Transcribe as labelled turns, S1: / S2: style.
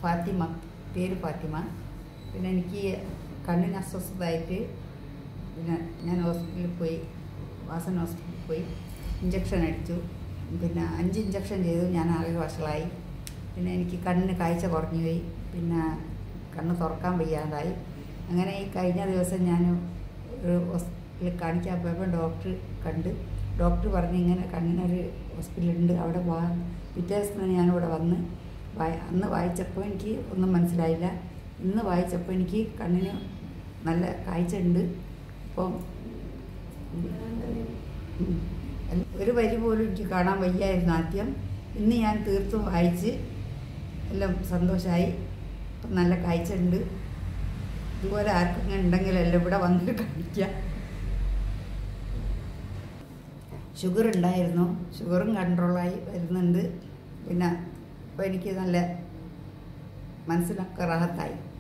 S1: ഫാത്തിമ പേര് ഫാത്തിമ പിന്നെ എനിക്ക് കണ്ണിന് അസ്വസ്ഥതയായിട്ട് പിന്നെ ഞാൻ ഹോസ്പിറ്റലിൽ പോയി വാസൻ ഹോസ്പിറ്റലിൽ പോയി ഇഞ്ചക്ഷൻ അടിച്ചു പിന്നെ അഞ്ച് ഇഞ്ചക്ഷൻ ചെയ്തു ഞാൻ ആകെ വഷളായി പിന്നെ എനിക്ക് കണ്ണിന് കാഴ്ച കുറഞ്ഞു പോയി പിന്നെ കണ്ണ് തുറക്കാൻ വയ്യാതായി അങ്ങനെ ഈ കഴിഞ്ഞ ദിവസം ഞാൻ ഒരു ഹോസ്പിറ്റലിൽ കാണിക്കാൻ പോയപ്പോൾ ഡോക്ടർ കണ്ട് ഡോക്ടർ പറഞ്ഞു ഇങ്ങനെ കണ്ണിനൊരു ഹോസ്പിറ്റലുണ്ട് അവിടെ വാ പിറ്റേ ദിവസം ഞാനിവിടെ വന്ന് വായ- അന്ന് വായിച്ചപ്പോൾ എനിക്ക് ഒന്നും മനസ്സിലായില്ല ഇന്ന് വായിച്ചപ്പോൾ എനിക്ക് കണ്ണിന് നല്ല കാഴ്ച ഉണ്ട് അപ്പം ഉം, എൽ- ഒരു വരി പോലും എനിക്ക് കാണാൻ വയ്യായിരുന്നു ആദ്യം ഇന്ന് ഞാൻ തീർത്തും വായിച്ച് എല്ലാം സന്തോഷമായി ഇപ്പം നല്ല കാഴ്ച ഉണ്ട് ഇതുപോലെ ആർക്കെങ്കിലും ഉണ്ടെങ്കിൽ എല്ലാം ഇവിടെ വന്നിട്ട് കാണിക്കുക ഷുഗർ ഉണ്ടായിരുന്നു ഷുഗറും കൺട്രോളായി വരുന്നുണ്ട് പിന്നെ ഇപ്പോൾ എനിക്ക് നല്ല മനസ്സിനൊക്കെ റാഹത്തായി